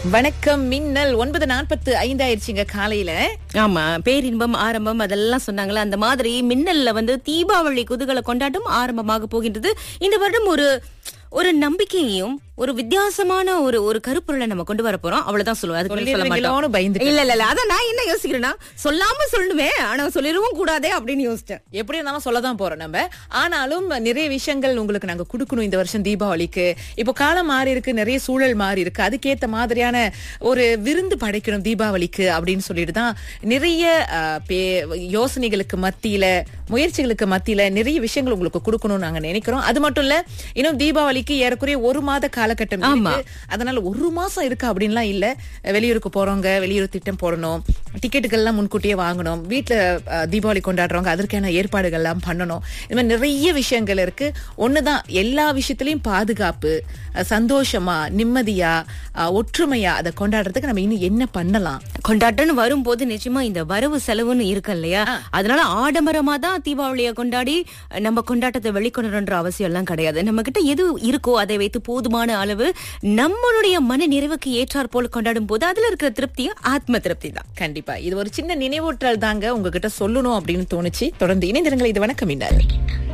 வணக்கம் மின்னல் ஒன்பது நாற்பத்து ஐந்து ஆயிடுச்சுங்க காலையில ஆமா பேரின்பம் ஆரம்பம் அதெல்லாம் சொன்னாங்களா அந்த மாதிரி மின்னல்ல வந்து தீபாவளி குதூகல கொண்டாட்டம் ஆரம்பமாக போகின்றது இந்த வருடம் ஒரு ஒரு நம்பிக்கையையும் ஒரு வித்தியாசமான ஒரு ஒரு கருப்பொருளை நம்ம கொண்டு வர போறோம் அவ்வளவுதான் சொல்லுவோம் அதுக்கு மேல சொல்ல சொல்லிடுவீங்களோன்னு மாட்டோம் பயந்துட்டேன். இல்ல இல்ல இல்ல அதான் நான் என்ன யோசிக்கிறேன்னா சொல்லாம சொல்லணுமே ஆனா சொல்லிடவும் கூடாதே அப்படின்னு யோசிச்சேன் எப்படி இருந்தாலும் சொல்லதான் போறோம் நம்ம ஆனாலும் நிறைய விஷயங்கள் உங்களுக்கு நாங்க கொடுக்கணும் இந்த வருஷம் தீபாவளிக்கு இப்போ காலம் மாறி இருக்கு நிறைய சூழல் மாறி இருக்கு அதுக்கேத்த மாதிரியான ஒரு விருந்து படைக்கணும் தீபாவளிக்கு அப்படின்னு சொல்லிட்டு தான் நிறைய அஹ், பே- யோசனைகளுக்கு மத்தியில முயற்சிகளுக்கு மத்தியில நிறைய விஷயங்கள் உங்களுக்கு கொடுக்கணும்னு நாங்க நினைக்கிறோம் அது மட்டும் இல்ல இன்னும் தீபாவளிக்கு ஏறக்குறைய ஒரு மாத காலகட்டம் இருக்கு அதனால ஒரு மாசம் இருக்கு அப்படின்லாம் இல்ல வெளியூருக்கு போறவங்க வெளியூர் திட்டம் போடணும் டிக்கெட்டுகள் எல்லாம் முன்கூட்டியே வாங்கணும் வீட்டுல அஹ், தீபாவளி கொண்டாடுறவங்க அதற்கான ஏற்பாடுகள் எல்லாம் பண்ணணும் இது மாதிரி நிறைய விஷயங்கள் இருக்கு ஒண்ணுதான் எல்லா விஷயத்திலயும் பாதுகாப்பு அஹ், சந்தோஷமா நிம்மதியா அஹ், ஒற்றுமையா அதை கொண்டாடுறதுக்கு நம்ம இன்னும் என்ன பண்ணலாம் கொண்டாட்டம்னு வரும்போது நிச்சயமா இந்த வரவு செலவுன்னு இருக்கு இல்லையா அதனால ஆடம்பரமா தான் தீபாவளியை கொண்டாடி நம்ம கொண்டாட்டத்தை வெளிக்கொணரன்ற அவசியம் எல்லாம் கிடையாது நம்ம கிட்ட எது இருக்கோ அதை வைத்து போதுமான அளவு நம்மளுடைய மன நிறைவுக்கு ஏற்றாற் போல கொண்டாடும் போது அதுல இருக்கிற திருப்தியும் ஆத்ம திருப்தி தான் கண்டிப்பா இது ஒரு சின்ன நினைவூட்டல் தாங்க உங்ககிட்ட சொல்லணும் அப்படின்னு தோணுச்சு தொடர்ந்து இணைந்திருங்கள் இது வணக்கம் மின்னல்